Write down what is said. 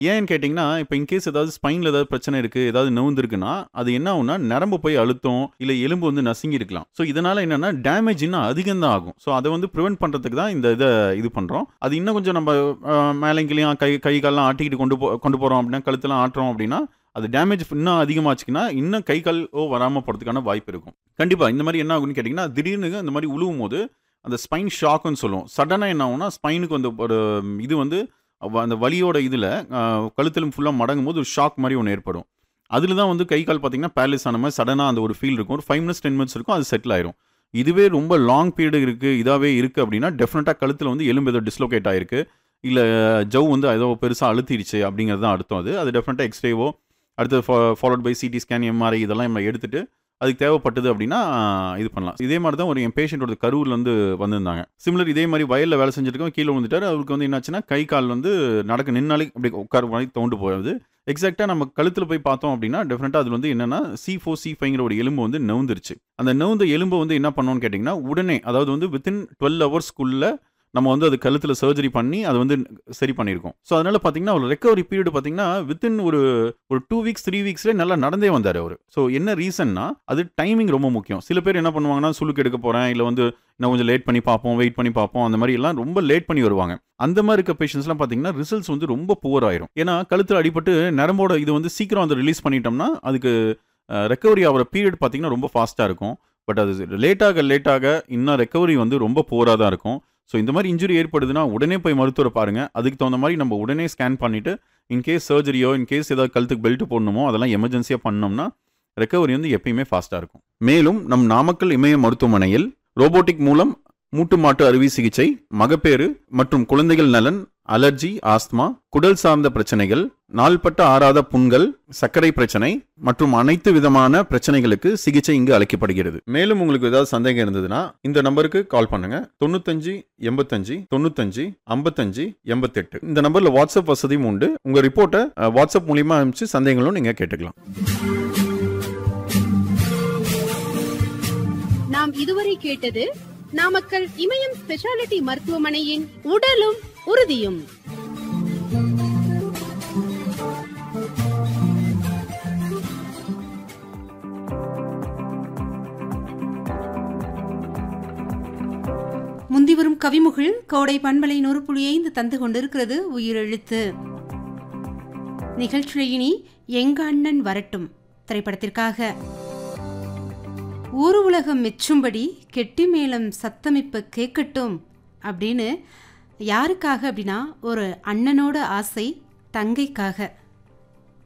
ஏன்னு கேட்டிங்கன்னா இப்போ இன்கேஸ் ஏதாவது ஸ்பைனில் ஏதாவது பிரச்சனை இருக்குது ஏதாவது நவுந்துருக்குன்னா அது என்ன ஆகும்னா நரம்பு போய் அழுத்தம் இல்லை எலும்பு வந்து நசுங்கி இருக்கலாம் ஸோ இதனால் என்னென்னா டேமேஜ் இன்னும் அதிகம் தான் ஆகும் ஸோ அதை வந்து ப்ரிவென்ட் பண்ணுறதுக்கு தான் இந்த இதை இது பண்ணுறோம் அது இன்னும் கொஞ்சம் நம்ம மேலங்கிலையும் கை கை கால்லாம் ஆட்டிக்கிட்டு கொண்டு போ கொண்டு போகிறோம் அப்படின்னா கழுத்தெல்லாம் ஆட்டுறோம் அப்படின்னா அது டேமேஜ் இன்னும் அதிகமாச்சுன்னா இன்னும் கை கால் ஓ வராமல் போகிறதுக்கான வாய்ப்பு இருக்கும் கண்டிப்பாக இந்த மாதிரி என்ன ஆகும்னு கேட்டிங்கன்னா திடீர்னு இந்த மாதிரி உழுவும் போது அந்த ஸ்பைன் ஷாக்குன்னு சொல்லுவோம் சடனாக என்ன ஆகும்னா ஸ்பைனுக்கு வந்து ஒரு இது வந்து அவ- அந்த வலியோட இதில் கழுத்திலும் ஃபுல்லாக மடங்கும் போது ஒரு ஷாக் மாதிரி ஒன்று ஏற்படும் அதில் தான் வந்து கை கால் பார்த்தீங்கன்னா பேலஸ் ஆன மாதிரி சடனாக அந்த ஒரு ஃபீல் இருக்கும் ஒரு ஃபைவ் மினிட்ஸ் டென் மினிட்ஸ் இருக்கும் அது செட்டில் ஆயிரும் இதுவே ரொம்ப லாங் பீரியட் இருக்குது இதாகவே இருக்குது அப்படின்னா டெஃபினட்டாக கழுத்தில் வந்து எலும்பு ஏதோ டிஸ்லோகேட் ஆயிருக்கு இல்லை ஜவ் வந்து ஏதோ பெருசாக அழுத்திடுச்சு அப்படிங்கிறது தான் அர்த்தம் அது அது டெஃபினட்டாக எக்ஸ்ரேவோ அடுத்து followed by CT scan MRI இதெல்லாம் நம்ம எடுத்துட்டு அதுக்கு தேவைப்பட்டது அப்படின்னா இது பண்ணலாம் இதே மாதிரி தான் ஒரு என் பேஷண்ட்டோட கரூர்ல வந்து வந்திருந்தாங்க சிமிலர் இதே மாதிரி வயலில் வேலை செஞ்சிருக்கோம் கீழே வந்துட்டார் அவருக்கு வந்து என்னாச்சுன்னா கை கால் வந்து நடக்க நின்னாலே அப்படி உட்கார மாதிரி தோண்டு போகுது எக்ஸாக்டாக நம்ம கழுத்தில் போய் பார்த்தோம் அப்படின்னா டெஃபினட்டாக அது வந்து என்னன்னா சி ஃபோர் சி ஃபைங்கிற ஒரு எலும்பு வந்து நவுந்துருச்சு அந்த நவுந்த எலும்பு வந்து என்ன பண்ணோம்னு கேட்டிங்கன்னா உடனே அதாவது வந்து வித்தின் டுவெல் ஹவர்ஸ்க்குள்ள நம்ம வந்து அது கழுத்தில் சர்ஜரி பண்ணி அது வந்து சரி பண்ணியிருக்கோம் ஸோ அதனால பார்த்தீங்கன்னா ஒரு ரெக்கவரி பீரியட் பார்த்தீங்கன்னா வித்தின் ஒரு ஒரு டூ வீக்ஸ் த்ரீ வீக்ஸ்லேயே நல்லா நடந்தே வந்தார் அவர் ஸோ என்ன ரீசன்னா அது டைமிங் ரொம்ப முக்கியம் சில பேர் என்ன பண்ணுவாங்கன்னா சுளுக்கு எடுக்க போகிறேன் இல்லை வந்து இன்னும் கொஞ்சம் லேட் பண்ணி பார்ப்போம் வெயிட் பண்ணி பார்ப்போம் அந்த மாதிரி எல்லாம் ரொம்ப லேட் பண்ணி வருவாங்க அந்த மாதிரி இருக்க பேஷண்ட்ஸ்லாம் பார்த்தீங்கன்னா ரிசல்ட்ஸ் வந்து ரொம்ப புவர் ஆயிரும் ஏன்னா கழுத்தில் அடிபட்டு நரம்போட இது வந்து சீக்கிரம் வந்து ரிலீஸ் பண்ணிட்டோம்னா அதுக்கு ரெக்கவரி ஆகிற பீரியட் பார்த்தீங்கன்னா ரொம்ப ஃபாஸ்ட்டாக இருக்கும் பட் அது லேட்டாக லேட்டாக இன்னும் ரெக்கவரி வந்து ரொம்ப புவராக தான் இருக்கும் ஸோ இந்த மாதிரி இன்ஜுரி ஏற்படுதுன்னா உடனே போய் மருத்துவரை பாருங்க அதுக்கு தகுந்த மாதிரி நம்ம உடனே ஸ்கேன் பண்ணிட்டு இன்கேஸ் சர்ஜரியோ இன்கேஸ் ஏதாவது கழுத்துக்கு பெல்ட் போடணுமோ அதெல்லாம் எமர்ஜென்சியாக பண்ணோம்னா ரெக்கவரி வந்து எப்பயுமே ஃபாஸ்ட்டாக இருக்கும் மேலும் நம் நாமக்கல் இமய மருத்துவமனையில் ரோபோட்டிக் மூலம் மூட்டு மாட்டு அறுவை சிகிச்சை மகப்பேறு மற்றும் குழந்தைகள் நலன் அலர்ஜி ஆஸ்துமா குடல் சார்ந்த பிரச்சனைகள் நாள்பட்ட ஆறாத புண்கள் சர்க்கரை பிரச்சனை மற்றும் அனைத்து விதமான பிரச்சனைகளுக்கு சிகிச்சை இங்கு அளிக்கப்படுகிறது மேலும் உங்களுக்கு ஏதாவது சந்தேகம் இருந்ததுன்னா இந்த நம்பருக்கு கால் பண்ணுங்க தொண்ணூத்தஞ்சு எண்பத்தஞ்சு தொண்ணூத்தஞ்சு ஐம்பத்தஞ்சு எண்பத்தெட்டு இந்த நம்பர்ல வாட்ஸ்அப் வசதியும் உண்டு உங்க ரிப்போர்ட்டை அஹ், வாட்ஸ்அப் மூலியமா அனுப்பிச்சு சந்தேகங்களும் நீங்க கேட்டுக்கலாம் நாம் இதுவரை கேட்டது நாமக்கல் இமயம் ஸ்பெஷாலிட்டி மருத்துவமனையின் உடலும் உறுதியும் முந்திவரும் கவிமுகில் கோடை பண்பலை நூறு புள்ளி ஐந்து தந்து கொண்டிருக்கிறது உயிரெழுத்து நிகழ்ச்சியினி எங்க அண்ணன் வரட்டும் திரைப்படத்திற்காக ஊர் உலகம் மெச்சும்படி கெட்டி மேளம் சத்தமிப்பு கேட்கட்டும் அப்படின்னு யாருக்காக அப்படின்னா ஒரு அண்ணனோட ஆசை தங்கைக்காக